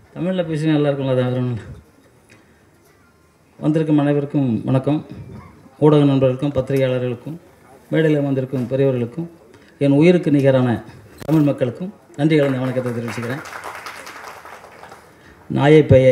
தமிழில் பேசி நல்லா இருக்கும்ல அது வேறு வந்திருக்கும் அனைவருக்கும் வணக்கம் ஊடக நண்பர்களுக்கும் பத்திரிகையாளர்களுக்கும் மேடையில் வந்திருக்கும் பெரியவர்களுக்கும் என் உயிருக்கு நிகரான தமிழ் மக்களுக்கும் நன்றி கலந்த வணக்கத்தை தெரிவிச்சுக்கிறேன் நாயை பெயே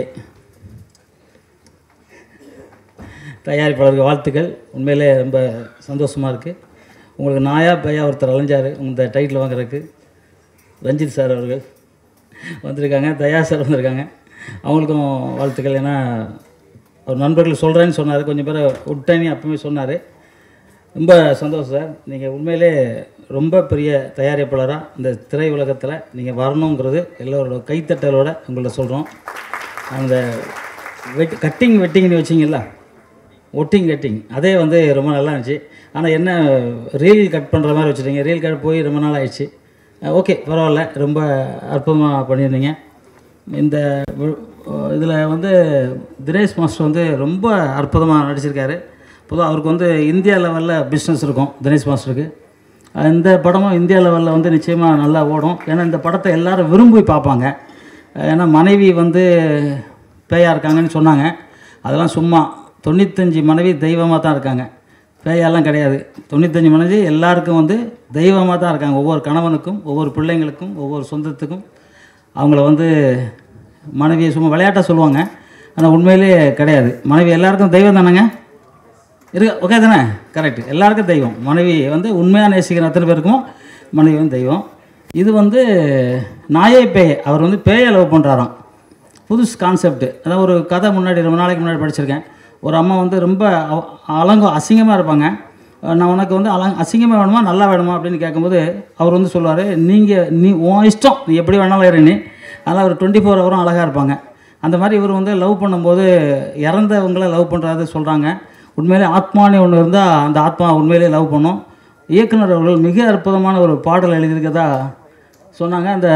தயாரிப்பாளருக்கு வாழ்த்துக்கள் உண்மையிலே ரொம்ப சந்தோஷமாக இருக்குது உங்களுக்கு நாயா பேயா ஒருத்தர் அலைஞ்சார் இந்த டைட்டில் வாங்குறதுக்கு ரஞ்சித் சார் அவர்கள் வந்திருக்காங்க தயா சார் வந்திருக்காங்க அவங்களுக்கும் வாழ்த்துக்கள் ஏன்னா அவர் நண்பர்கள் சொல்கிறேன்னு சொன்னார் கொஞ்சம் பேரை விட்டேன்னு அப்பவுமே சொன்னார் ரொம்ப சந்தோஷம் சார் நீங்கள் உண்மையிலே ரொம்ப பெரிய தயாரிப்பாளராக இந்த திரை உலகத்தில் நீங்கள் வரணுங்கிறது எல்லோரோட கைத்தட்டலோட உங்கள்ட்ட சொல்கிறோம் அந்த வெட் கட்டிங் வெட்டிங்னு வச்சிங்களா ஒட்டிங் கட்டிங் அதே வந்து ரொம்ப நல்லா இருந்துச்சு ஆனால் என்ன ரீல் கட் பண்ணுற மாதிரி வச்சுட்டீங்க ரீல் கட் போய் ரொம்ப நாள் ஆயிடுச்சு ஓகே பரவாயில்ல ரொம்ப அற்புதமாக பண்ணியிருந்தீங்க இந்த இதில் வந்து தினேஷ் மாஸ்டர் வந்து ரொம்ப அற்புதமாக நடிச்சிருக்காரு பொதுவாக அவருக்கு வந்து இந்தியா லெவலில் பிஸ்னஸ் இருக்கும் தினேஷ் மாஸ்டருக்கு இந்த படமும் இந்தியா லெவலில் வந்து நிச்சயமாக நல்லா ஓடும் ஏன்னா இந்த படத்தை எல்லாரும் விரும்பி பார்ப்பாங்க ஏன்னா மனைவி வந்து பேயா இருக்காங்கன்னு சொன்னாங்க அதெல்லாம் சும்மா தொண்ணூத்தஞ்சு மனைவி தெய்வமாக தான் இருக்காங்க பேயாலாம் கிடையாது தொண்ணூத்தஞ்சு மனைவி எல்லாருக்கும் வந்து தெய்வமாக தான் இருக்காங்க ஒவ்வொரு கணவனுக்கும் ஒவ்வொரு பிள்ளைங்களுக்கும் ஒவ்வொரு சொந்தத்துக்கும் அவங்கள வந்து மனைவியை சும்மா விளையாட்டாக சொல்லுவாங்க ஆனால் உண்மையிலேயே கிடையாது மனைவி எல்லாருக்கும் தெய்வம் தானேங்க இருக்கு ஓகே தானே கரெக்ட் எல்லாருக்கும் தெய்வம் மனைவி வந்து உண்மையாக நேசிக்கிற அத்தனை பேருக்கும் மனைவி வந்து தெய்வம் இது வந்து நாயே பேய் அவர் வந்து பேயை லவ் பண்ணுறாராம் புதுசு கான்செப்ட் அதாவது ஒரு கதை முன்னாடி ரொம்ப நாளைக்கு முன்னாடி படிச்சிருக்கேன் ஒரு அம்மா வந்து ரொம்ப அவ- அலங்கம் அசிங்கமாக இருப்பாங்க நான் உனக்கு வந்து அலங் அசிங்கமாக வேணுமா நல்லா வேணுமா அப்படின்னு கேட்கும்போது அவர் வந்து சொல்லுவார் நீங்கள் நீ உன் இஷ்டம் நீ எப்படி வேணாலும் இரு நீ அதனால் அவர் டுவெண்ட்டி ஃபோர் ஹவரும் அழகாக இருப்பாங்க அந்த மாதிரி இவர் வந்து லவ் பண்ணும்போது இறந்தவங்கள லவ் பண்ணுறாரு சொல்கிறாங்க உண்மையிலே ஆத்மானே ஒன்று இருந்தால் அந்த ஆத்மா உண்மையிலே லவ் பண்ணும் இயக்குனர் அவர்கள் மிக அற்புதமான ஒரு பாடல் எழுதியிருக்கதா சொன்னாங்க அந்த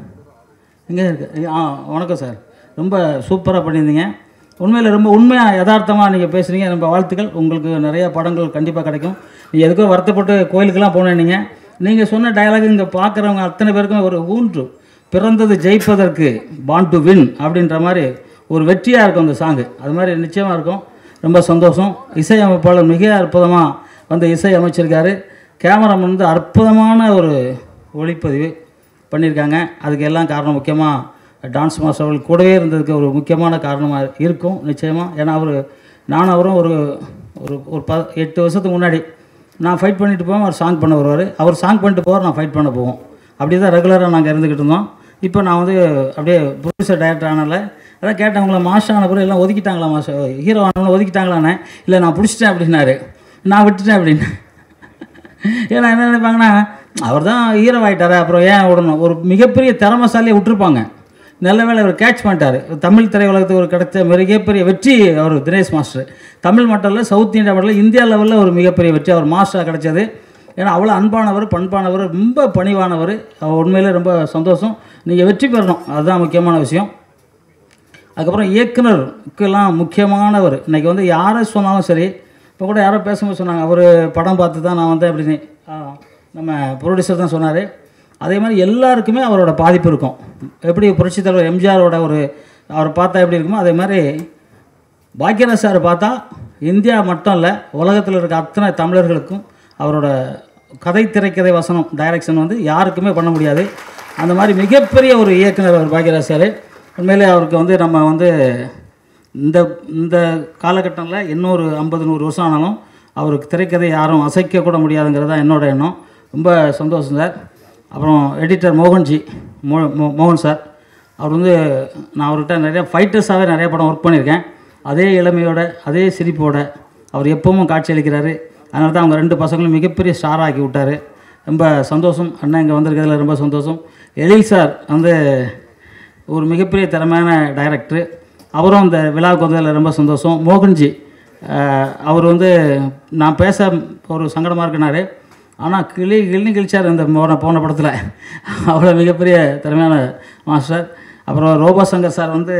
எங்கே இருக்கு ஆ வணக்கம் சார் ரொம்ப சூப்பராக பண்ணியிருந்தீங்க உண்மையில் ரொம்ப உண்மையாக யதார்த்தமாக நீங்கள் பேசுகிறீங்க ரொம்ப வாழ்த்துக்கள் உங்களுக்கு நிறைய படங்கள் கண்டிப்பாக கிடைக்கும் நீங்கள் எதுக்கோ வருத்தப்பட்டு கோயிலுக்கெல்லாம் போனேன் நீங்கள் நீங்கள் சொன்ன டயலாக் இங்கே பார்க்குறவங்க அத்தனை பேருக்கும் ஒரு ஊன்று பிறந்தது ஜெயிப்பதற்கு பான் டு வின் அப்படின்ற மாதிரி ஒரு வெற்றியாக இருக்கும் அந்த சாங்கு அது மாதிரி நிச்சயமாக இருக்கும் ரொம்ப சந்தோஷம் இசையமைப்பாளர் மிக அற்புதமாக வந்து இசை அமைச்சிருக்காரு கேமராமேன் வந்து அற்புதமான ஒரு ஒளிப்பதிவு பண்ணியிருக்காங்க அதுக்கு எல்லாம் காரணம் முக்கியமாக டான்ஸ் மாஸ்டர் அவர்கள் கூடவே இருந்ததுக்கு ஒரு முக்கியமான காரணமாக இருக்கும் நிச்சயமாக ஏன்னா அவர் நானும் அவரும் ஒரு ஒரு ஒரு ப எட்டு வருஷத்துக்கு முன்னாடி நான் ஃபைட் பண்ணிட்டு போவேன் அவர் சாங் பண்ண வருவார் அவர் சாங் பண்ணிட்டு போவார் நான் ஃபைட் பண்ண போவோம் அப்படி தான் ரெகுலராக நாங்கள் இருந்துக்கிட்டு இருந்தோம் இப்போ நான் வந்து அப்படியே ப்ரொடியூசர் டைரக்டர் ஆனால அதான் கேட்டேன் உங்களை மாஸ்டர் ஆன பிறகு எல்லாம் ஒதுக்கிட்டாங்களா மாஸ்டர் ஹீரோ ஆனவங்கள ஒதுக்கிட்டாங்களாண்ணே இல்லை நான் பிடிச்சிட்டேன் அப்படின்னாரு நான் விட்டுட்டேன் அப்படின்னு ஏன்னா என்ன நினைப்பாங்கன்னா அவர் தான் ஹீரோ ஆகிட்டாரு அப்புறம் ஏன் விடணும் ஒரு மிகப்பெரிய திறமசாலியை விட்டுருப்பாங்க நல்ல வேளை அவர் கேட்ச் பண்ணிட்டாரு தமிழ் திரையுலகத்துக்கு ஒரு கிடைச்ச மிகப்பெரிய வெற்றி அவர் தினேஷ் மாஸ்டர் தமிழ் மட்டும் இல்லை சவுத் இந்தியா மட்டும் இல்லை இந்தியா லெவலில் ஒரு மிகப்பெரிய வெற்றி அவர் மாஸ்டராக கிடைச்சது ஏன்னா அவ்வளோ அன்பானவர் பண்பானவர் ரொம்ப பணிவானவர் அவர் உண்மையிலே ரொம்ப சந்தோஷம் நீங்கள் வெற்றி பெறணும் அதுதான் முக்கியமான விஷயம் அதுக்கப்புறம் இயக்குனருக்கெல்லாம் முக்கியமானவர் இன்றைக்கி வந்து யாரை சொன்னாலும் சரி இப்போ கூட யாரோ பேசும்போது சொன்னாங்க அவர் படம் பார்த்து தான் நான் வந்தேன் அப்படின்னு ஆ, நம்ம ப்ரொடியூசர் தான் சொன்னார் அதே மாதிரி எல்லாருக்குமே அவரோட பாதிப்பு இருக்கும் எப்படி புரட்சித் தலைவர் எம்ஜிஆரோட ஒரு அவரை பார்த்தா எப்படி இருக்குமோ அதே மாதிரி பாக்கியராஜ் சார் பார்த்தா இந்தியா மட்டும் இல்லை உலகத்தில் இருக்க அத்தனை தமிழர்களுக்கும் அவரோட கதை திரைக்கதை வசனம் டைரக்ஷன் வந்து யாருக்குமே பண்ண முடியாது அந்த மாதிரி மிகப்பெரிய ஒரு இயக்குனர் அவர் பாக்கியராஜ் சார் உண்மையிலே அவருக்கு வந்து நம்ம வந்து இந்த இந்த காலகட்டத்தில் இன்னொரு ஐம்பது நூறு வருஷம் ஆனாலும் அவருக்கு திரைக்கதை யாரும் அசைக்க கூட முடியாதுங்கிறது தான் என்னோட எண்ணம் ரொம்ப சந்தோஷம் சார் அப்புறம் எடிட்டர் மோகன்ஜி மோ மோ- மோகன் சார் அவர் வந்து நான் அவர்கிட்ட நிறைய ஃபைட்டர்ஸாகவே நிறைய படம் ஒர்க் பண்ணியிருக்கேன் அதே இளமையோட அதே சிரிப்போட அவர் எப்பவும் காட்சி அளிக்கிறாரு அதனால தான் அவங்க ரெண்டு பசங்களும் மிகப்பெரிய ஸ்டார் ஆக்கி விட்டார் ரொம்ப சந்தோஷம் அண்ணன் இங்கே வந்திருக்கிறதுல ரொம்ப சந்தோஷம் எழில் சார் வந்து ஒரு மிகப்பெரிய திறமையான டைரக்டர் அவரும் இந்த விழாவுக்கு வந்ததில் ரொம்ப சந்தோஷம் மோகன்ஜி அஹ், அவர் வந்து நான் பேச ஒரு சங்கடமாக இருக்குனாரு ஆனால் கிளி கிளி கிழிச்சார் இந்த போன போன படத்தில் அவ்வளோ மிகப்பெரிய திறமையான மாஸ்டர் அப்புறம் ரோபோ சங்கர் சார் வந்து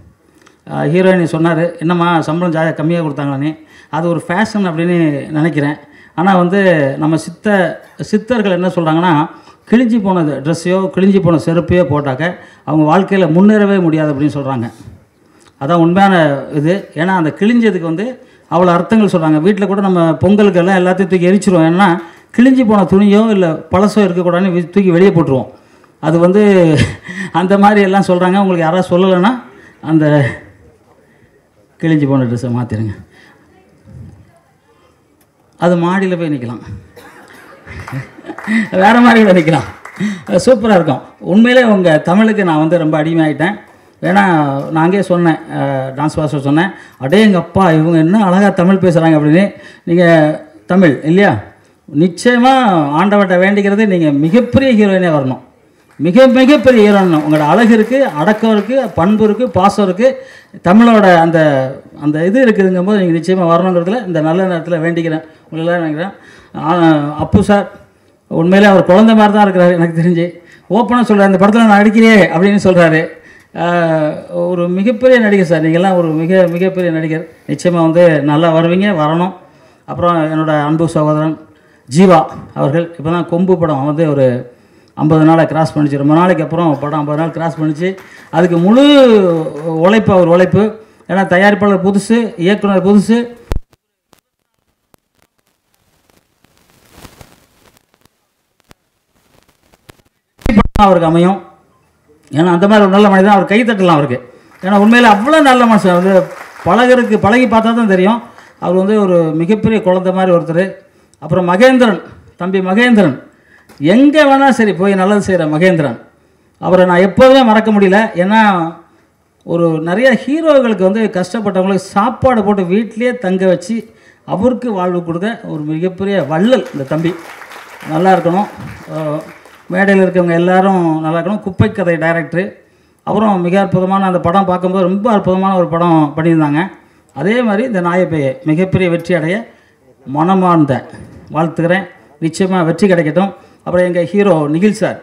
ஹீரோயினி சொன்னார் என்னம்மா சம்பளம் ஜாலியாக கம்மியாக கொடுத்தாங்களானே அது ஒரு ஃபேஷன் அப்படின்னு நினைக்கிறேன் ஆனால் வந்து நம்ம சித்த சித்தர்கள் என்ன சொல்கிறாங்கன்னா கிழிஞ்சி போன ட்ரெஸ்ஸையோ கிழிஞ்சி போன செருப்பையோ போட்டாக்க அவங்க வாழ்க்கையில் முன்னேறவே முடியாது அப்படின்னு சொல்கிறாங்க அதான் உண்மையான இது ஏன்னா அந்த கிழிஞ்சதுக்கு வந்து அவ்வளோ அர்த்தங்கள் சொல்கிறாங்க வீட்டில் கூட நம்ம பொங்கலுக்கு எல்லாம் எல்லாத்தையும் தூக்கி எரிச்சிருவோம் ஏன்னா கிழிஞ்சி போன துணியோ இல்லை பழசோ இருக்கக்கூடாதுன்னு வி- தூக்கி வெளியே போட்டுருவோம் அது வந்து அந்த மாதிரி எல்லாம் சொல்கிறாங்க உங்களுக்கு யாராவது சொல்லலைன்னா அந்த கிழிஞ்சி போன ட்ரெஸ்ஸை மாற்றிடுங்க அது மாடியில் போய் நிற்கலாம் வேறு மாதிரி கூட நிற்கலாம் சூப்பராக இருக்கும் உண்மையிலே உங்கள் தமிழுக்கு நான் வந்து ரொம்ப அடிமையாயிட்டேன் ஏன்னா நான் அங்கேயே சொன்னேன் டான்ஸ் மாஸ்டர் சொன்னேன் அடே எங்கள் அப்பா இவங்க என்ன அழகாக தமிழ் பேசுகிறாங்க அப்படின்னு நீங்கள் தமிழ் இல்லையா நிச்சயமாக ஆண்டவர்கிட்ட வேண்டிக்கிறது நீங்கள் மிகப்பெரிய ஹீரோயினே வரணும் மிக மிகப்பெரிய ஹீரோயின் உங்களோட அழகு இருக்குது அடக்கம் இருக்குது பண்பு இருக்குது பாசம் இருக்குது தமிழோட அந்த அந்த இது இருக்குதுங்கும் போது நீங்கள் நிச்சயமாக வரணுங்கிறதுல இந்த நல்ல நேரத்தில் வேண்டிக்கிறேன் உங்களெல்லாம் நினைக்கிறேன் ஆ, அப்பு சார் உண்மையிலே அவர் குழந்தை மாதிரி தான் இருக்கிறாரு எனக்கு தெரிஞ்சு ஓப்பனாக சொல்கிறார் இந்த படத்தில் நான் நடிக்கிறே அப்படின்னு சொல்கிறாரு ஒரு மிகப்பெரிய நடிகர் சார் நீங்கள்லாம் ஒரு மிக மிகப்பெரிய நடிகர் நிச்சயமாக வந்து நல்லா வருவீங்க வரணும் அப்புறம் என்னோட அன்பு சகோதரன் ஜீவா அவர்கள் இப்போ தான் கொம்பு படம் வந்து ஒரு ஐம்பது நாளை கிராஸ் பண்ணிச்சு ரொம்ப நாளைக்கு அப்புறம் படம் ஐம்பது நாள் கிராஸ் பண்ணிச்சு அதுக்கு முழு உழைப்பு அவர் உழைப்பு ஏன்னா தயாரிப்பாளர் புதுசு இயக்குனர் புதுசு படம் அவருக்கு அமையும் ஏன்னா அந்த மாதிரி ஒரு நல்ல மனிதன் அவர் கை தட்டலாம் அவருக்கு ஏன்னா உண்மையில் அவ்வளோ நல்ல மனுஷன் வந்து பழகருக்கு பழகி பார்த்தா தான் தெரியும் அவர் வந்து ஒரு மிகப்பெரிய குழந்தை மாதிரி ஒருத்தர் அப்புறம் மகேந்திரன் தம்பி மகேந்திரன் எங்கே வேணால் சரி போய் நல்லது செய்கிற மகேந்திரன் அவரை நான் எப்போதுமே மறக்க முடியல ஏன்னா ஒரு நிறைய ஹீரோகளுக்கு வந்து கஷ்டப்பட்டவங்களுக்கு சாப்பாடு போட்டு வீட்டிலேயே தங்க வச்சு அவருக்கு வாழ்வு கொடுத்த ஒரு மிகப்பெரிய வள்ளல் இந்த தம்பி நல்லா இருக்கணும் அஹ் மேடையில் இருக்கவங்க எல்லாரும் நல்லா இருக்கணும் குப்பை கதை டைரக்டரு அப்புறம் மிக அற்புதமான அந்த படம் பார்க்கும்போது ரொம்ப அற்புதமான ஒரு படம் பண்ணியிருந்தாங்க அதே மாதிரி இந்த நாயப்பையை மிகப்பெரிய வெற்றி அடைய மனமார்ந்த வாழ்த்துக்கிறேன் நிச்சயமாக வெற்றி கிடைக்கட்டும் அப்புறம் எங்கள் ஹீரோ நிகில் சார்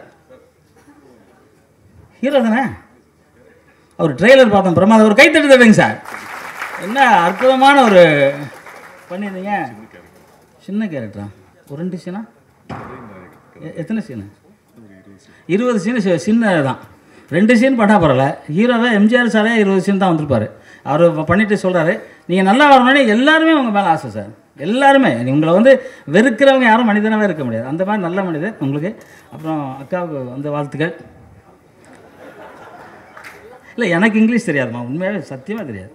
ஹீரோ தானே அவர் ட்ரெய்லர் பார்த்தோம் பிரமாதம் ஒரு கைத்தட்டு தட்டுங்க சார் என்ன அற்புதமான ஒரு பண்ணியிருந்தீங்க சின்ன கேரக்டரா ஒரு ரெண்டு சீனா எ- எத்தனை சீனு இருபது சீனு சி- சின்ன தான் ரெண்டு சீன் பண்ணால் பரவாயில்ல ஹீரோவே எம்ஜிஆர் சாரே இருபது சீன் தான் வந்திருப்பாரு அவர் பண்ணிட்டு சொல்கிறாரு நீங்கள் நல்லா வரணும்னே எல்லாருமே உங்கள் மேலே ஆசை சார் எல்லாருமே நீ உங்களை வந்து வெறுக்கிறவங்க யாரும் மனிதனாகவே இருக்க முடியாது அந்த மாதிரி நல்ல மனிதர் உங்களுக்கு அப்புறம் அக்காவுக்கு வந்து வாழ்த்துக்கள் இல்லை எனக்கு இங்கிலீஷ் தெரியாதும்மா உண்மையாகவே சத்தியமாக தெரியாது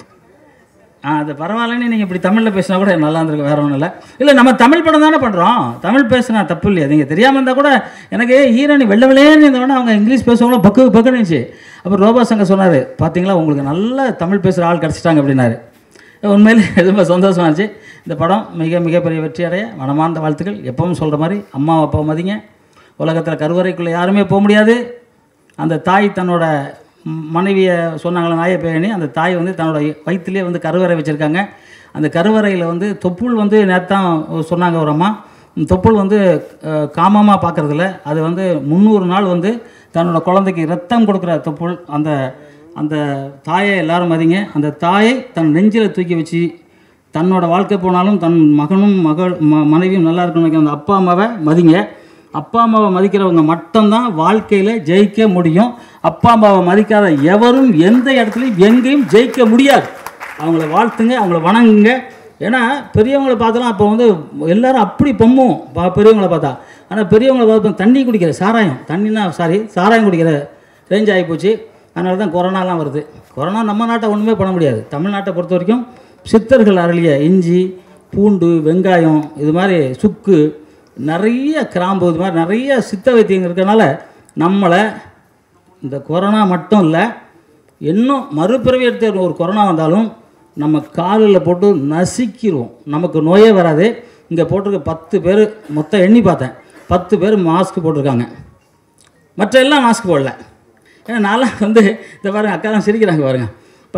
ஆ அது பரவாயில்லன்னு நீங்கள் இப்படி தமிழில் பேசினா கூட நல்லா இருந்திருக்கும் வேற ஒன்றும் இல்லை இல்லை நம்ம தமிழ் படம் தானே பண்ணுறோம் தமிழ் பேசினா தப்பு இல்லையா நீங்கள் தெரியாமல் இருந்தால் கூட எனக்கு ஹீரோனி வெள்ளை வெள்ளையன்னு இருந்தவொடனே அவங்க இங்கிலீஷ் பேசுவாங்களோ பக்கு பக்குன்னு இருந்துச்சு அப்புறம் ரோபா சங்கர் சொன்னார் பார்த்தீங்களா உங்களுக்கு நல்ல தமிழ் பேசுகிற ஆள் கிடச்சிட்டாங்க அப்படின்னாரு உண்மையிலே ரொம்ப சந்தோஷமா இருந்துச்சு இந்த படம் மிக மிகப்பெரிய வெற்றி அடைய மனமார்ந்த வாழ்த்துக்கள் எப்பவும் சொல்கிற மாதிரி அம்மா அப்பா மதிங்க உலகத்தில் கருவறைக்குள்ளே யாருமே போக முடியாது அந்த தாய் தன்னோட ம், மனைவியை சொன்னாங்களே நாயை பேரணி அந்த தாய் வந்து தன்னோட வயிற்றுலேயே வந்து கருவறை வச்சுருக்காங்க அந்த கருவறையில் வந்து தொப்புள் வந்து நேத்தான் சொன்னாங்க ஒரு அம்மா இந்த தொப்புள் வந்து காமமாக பார்க்குறதில்ல அது வந்து முந்நூறு நாள் வந்து தன்னோட குழந்தைக்கு ரத்தம் கொடுக்குற தொப்புள் அந்த அந்த தாயை எல்லாரும் மதிங்க அந்த தாயை தன் நெஞ்சில் தூக்கி வச்சு தன்னோட வாழ்க்கை போனாலும் தன் மகனும் மகள் ம மனைவியும் நல்லா இருக்கணும் நினைக்கிற அந்த அப்பா அம்மாவை மதிங்க அப்பா அம்மாவை மதிக்கிறவங்க மட்டும்தான் வாழ்க்கையில் ஜெயிக்க முடியும் அப்பா அம்மாவை மதிக்காத எவரும் எந்த இடத்துலையும் எங்கேயும் ஜெயிக்க முடியாது அவங்கள வாழ்த்துங்க அவங்கள வணங்குங்க ஏன்னா பெரியவங்களை பார்த்தாலும் அப்போ வந்து எல்லாரும் அப்படி பொம்மும் பா பெரியவங்கள பார்த்தா ஆனால் பெரியவங்களை பார்த்தா தண்ணி குடிக்கிற சாராயம் தண்ணினா சாரி சாராயம் குடிக்கிற ரேஞ்ச் ஆகி போச்சு அதனால தான் கொரோனாலாம் வருது கொரோனா நம்ம நாட்டை ஒன்றுமே பண்ண முடியாது தமிழ்நாட்டை பொறுத்த வரைக்கும் சித்தர்கள் அருளிய இஞ்சி பூண்டு வெங்காயம் இது மாதிரி சுக்கு நிறைய கிராம்பு இது மாதிரி நிறைய சித்த வைத்தியங்கள் இருக்கறனால நம்மளை இந்த கொரோனா மட்டும் இல்லை இன்னும் மறுபிறவி எடுத்த ஒரு கொரோனா வந்தாலும் நம்ம காலில் போட்டு நசுக்கிடுவோம் நமக்கு நோயே வராது இங்கே போட்டிருக்க பத்து பேர் மொத்தம் எண்ணி பார்த்தேன் பத்து பேர் மாஸ்க் போட்டிருக்காங்க மற்ற எல்லாம் மாஸ்க் போடல ஏன்னா நான்லாம் வந்து இந்த பாருங்க அக்கா தான் சிரிக்கிறாங்க பாருங்க இப்போ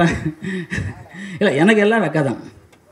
இல்லை எனக்கு எல்லாம் அக்கா தான்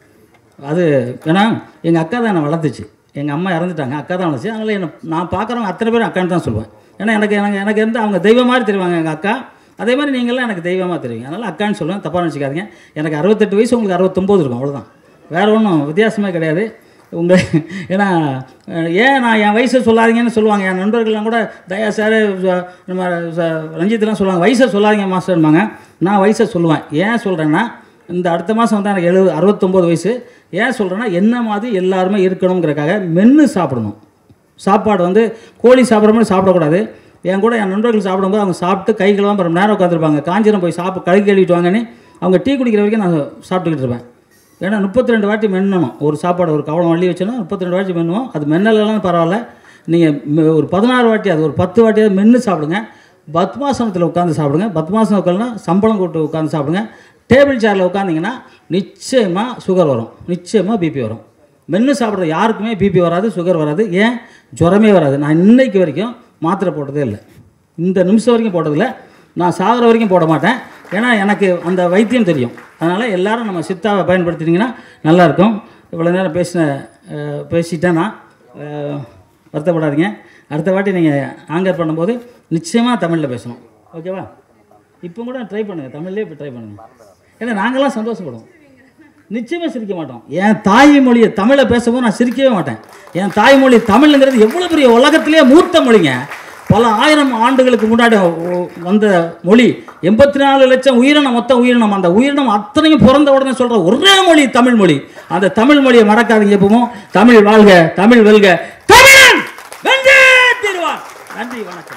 அது ஏன்னா எங்கள் அக்கா தான் என்னை வளர்த்துச்சு எங்கள் அம்மா இறந்துட்டாங்க அக்கா தான் வளர்த்துச்சு அதனால் என்ன நான் பார்க்குறவங்க அத்தனை பேரும் அக்கான்னு தான் சொல்லுவேன் ஏன்னா எனக்கு எனக்கு எனக்கு இருந்து அவங்க தெய்வம் மாதிரி தெரிவாங்க எங்கள் அக்கா அதே மாதிரி நீங்கள்லாம் எனக்கு தெய்வமாக தெரியுங்க அதனால் அக்கான்னு சொல்லுவேன் தப்பாக நினச்சிக்காதீங்க எனக்கு அறுபத்தெட்டு வயசு உங்களுக்கு அறுபத்தொம்போது இருக்கும் அவ்வளோதான் வேறு ஒன்றும் வித்தியாசமே கிடையாது உங்கள் ஏன்னா அஹ், ஏன் நான் என் வயசை சொல்லாதீங்கன்னு சொல்லுவாங்க என் நண்பர்கள்லாம் கூட தயா சார் நம்ம ச- ரஞ்சித்லாம் சொல்லுவாங்க வயசை சொல்லாதீங்க மாஸ்டர்மாங்க நான் வயசை சொல்லுவேன் ஏன் சொல்கிறேன்னா இந்த அடுத்த மாதம் வந்து எனக்கு எழுபது அறுபத்தொம்போது வயசு ஏன் சொல்கிறேன்னா என்ன மாதிரி எல்லாருமே இருக்கணுங்கிறக்காக மென்று சாப்பிடணும் சாப்பாடு வந்து கோழி சாப்பிட்ற மாதிரி சாப்பிடக்கூடாது என் கூட என் நண்பர்கள் சாப்பிடும்போது அவங்க சாப்பிட்டு கை கழுவாம ரொம்ப நேரம் உட்காந்துருப்பாங்க காஞ்சிரம் போய் சாப்பிட்டு கை கழுவிட்டு வாங்கன்னு அவங்க டீ குடிக்கிற வரைக்கும் நான் சாப்பிட்டுக்கிட்டு இருப்பேன் ஏன்னா முப்பத்தி ரெண்டு வாட்டி மென்னணும் ஒரு சாப்பாடு ஒரு கவலம் வள்ளி வச்சோன்னா முப்பத்தி ரெண்டு வாட்டி மென்னுவோம் அது மென்னலாம் பரவாயில்ல நீங்கள் ஒரு பதினாறு வாட்டி அது ஒரு பத்து வாட்டியாவது மென்று சாப்பிடுங்க பத்மாசனத்தில் உட்காந்து சாப்பிடுங்க பத்மாசனம் உட்காந்துனா சம்பளம் போட்டு உட்காந்து சாப்பிடுங்க டேபிள் சேரில் உட்காந்திங்கன்னா நிச்சயமாக சுகர் வரும் நிச்சயமாக பிபி வரும் மென்று சாப்பிட்ற யாருக்குமே பிபி வராது சுகர் வராது ஏன் ஜுரமே வராது நான் இன்னைக்கு வரைக்கும் மாத்திரை போட்டதே இல்லை இந்த நிமிஷம் வரைக்கும் போட்டதில்லை நான் சாகிற வரைக்கும் போட மாட்டேன் ஏன்னா எனக்கு அந்த வைத்தியம் தெரியும் அதனால் எல்லாரும் நம்ம சித்தாவை பயன்படுத்தினீங்கன்னா நல்லாயிருக்கும் இவ்வளோ நேரம் பேசின அஹ், பேசிட்டேன் நான் அஹ், வருத்தப்படாதீங்க அடுத்த வாட்டி நீங்கள் ஆங்கர் பண்ணும்போது நிச்சயமாக தமிழில் பேசணும் ஓகேவா இப்போ கூட ட்ரை பண்ணுங்கள் தமிழ்லேயே இப்போ ட்ரை பண்ணுங்கள் ஏன்னா நாங்களாம் சந்தோஷப்படுவோம் நிச்சயமாக சிரிக்க மாட்டோம் என் தாய்மொழியை தமிழை பேசும்போது நான் சிரிக்கவே மாட்டேன் என் தாய்மொழி தமிழ்ங்கிறது எவ்வளோ பெரிய உலகத்திலேயே மூத்த மொழிங்க பல ஆயிரம் ஆண்டுகளுக்கு முன்னாடி ஒ- வந்த மொழி எண்பத்தி நாலு லட்சம் உயிரினம் மொத்த உயிரினம் அந்த உயிரினம் அத்தனையும் பிறந்த உடனே சொல்கிற ஒரே மொழி தமிழ் மொழி அந்த தமிழ் மொழியை மறக்காதீங்க எப்பவும் தமிழ் வாழ்க தமிழ் வெல்க தமிழன் வென்றே தீருவான் நன்றி வணக்கம்